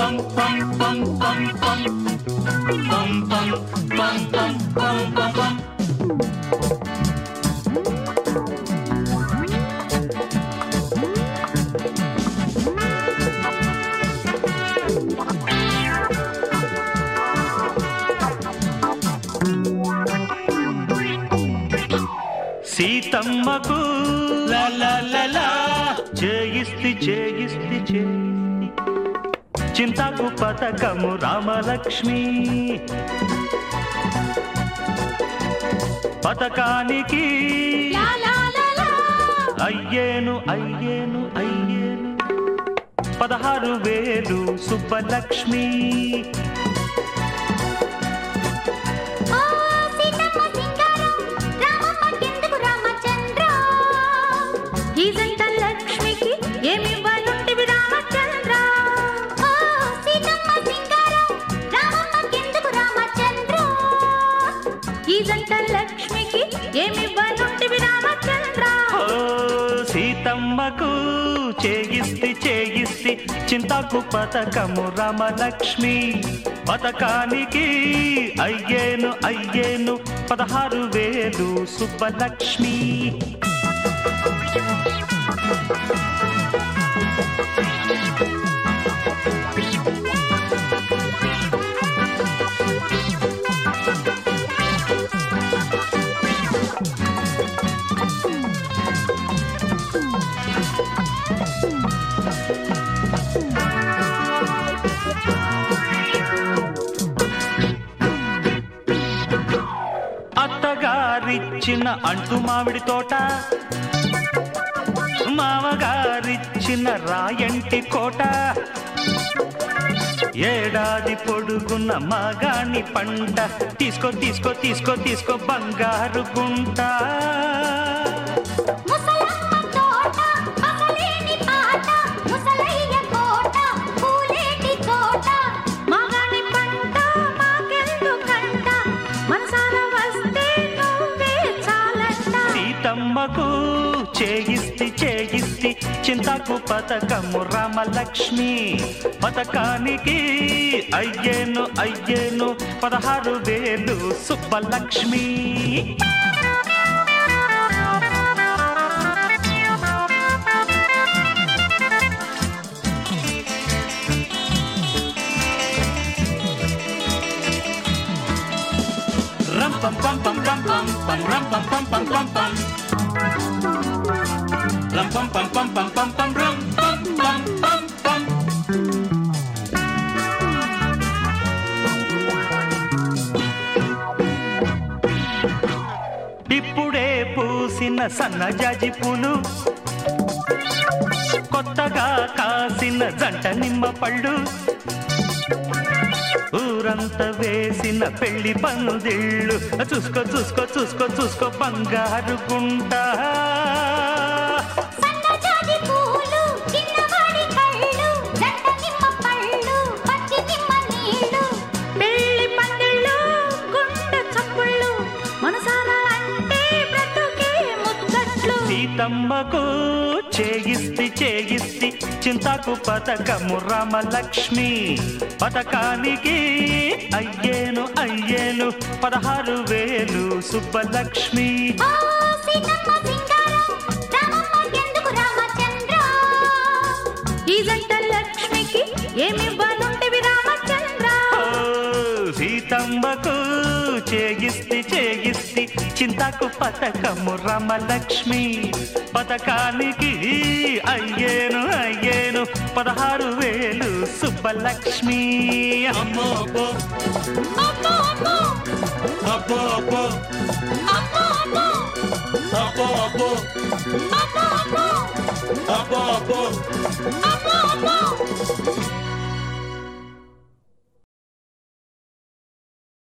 పం పం పం పం పం పం పం పం పం పం పం పం సీతమ్మకు లా లా లా లా చేయిస్తి చేయిస్తి చేయిస్తి చింతకు పథకము రామలక్ష్మి పథకానికి లా లా లా లా అయ్యేను అయ్యేను అయ్యేను పదహారు వేలు సుబ్బలక్ష్మి ఓ సీతమ్మ సింగారం రామమ్మకెందుకు రామచంద్ర ఈ జంట లక్ష్మికి ఏమివ్వనుంటివి రామచంద్ర ఓ సీతమ్మ సింగారం రామమ్మకెందుకు రామచంద్ర ఈ జంట లక్ష్మికి ఏమివ్వనుంటివి రామచంద్ర ఓ సీతమ్మకు చేయిస్తి చేయిస్తి చింతకు పథకము రామలక్ష్మి పథకానికి అయ్యేను అయ్యేను పదహారు వేలు సుబ్బలక్ష్మి అత్తగారిచ్చిన అంటు మామిడి తోట మామగారిచ్చిన రాయంటి కోట ఏడాది పొడుగున్న మగాణి పంట తీసుకో తీసుకో తీసుకో తీసుకో బంగారు గుంట ముసలమ్మ తోట పగలేని పాట ముసలయ్య కోట పూలేటి తోట మగని పంట మాకెందుకంట మనసార వస్తే నువ్వే చాలంట సీతమ్మకు చేయిస్తి చేయిస్తి చింతకు పథకము రామలక్ష్మి పథకానికి అయ్యేను అయ్యేను పదహారు వేలు సుబ్బలక్ష్మి రం పం పం పం పం పం పం రం పం పం పం పం పం రం పం పం పం పం పం పం రం పం పం పం పం ఇప్పుడే పూసిన సన్నజాజి పూలు కొత్తగా కాసిన జంట నిమ్మ పళ్ళు ఊరంతా వేసిన పెళ్లి పందిళ్ళు చూసుకో చూసుకో చూసుకో చూసుకో బంగారు గుంట సన్నజాజి పూలు చిన్నవాడి కళ్ళు జంట నిమ్మ పళ్ళు పచ్చి నిమ్మ నీళ్ళు పెళ్లి పందిళ్ళు గుండె చప్పుళ్ళు మనసారా అంటే బ్రతుకే ముచ్చట్లు సీతమ్మకు చేయిస్తి చేయిస్తి చింతకు పథకము రామలక్ష్మి పథకానికి అయ్యేను అయ్యేను పదహారు వేలు సుబ్బలక్ష్మి ఓ సీతమ్మ సింగారం రామమ్మకెందుకు రామచంద్ర ఈ జంట లక్ష్మికి ఏమివ్వనుంటివి రామచంద్ర ఓ సీతమ్మకు చేయిస్తి చేయిస్తి చింతకు పథకము రామలక్ష్మి పథకానికి అయ్యేను అయ్యేను పదహారు వేలు సుబ్బలక్ష్మి అమ్మో అబ్బో అమ్మో అమ్మో అబ్బో అబ్బో అమ్మో అమ్మో అబ్బో అబ్బో అమ్మో అమ్మో అబ్బో అబ్బో అమ్మో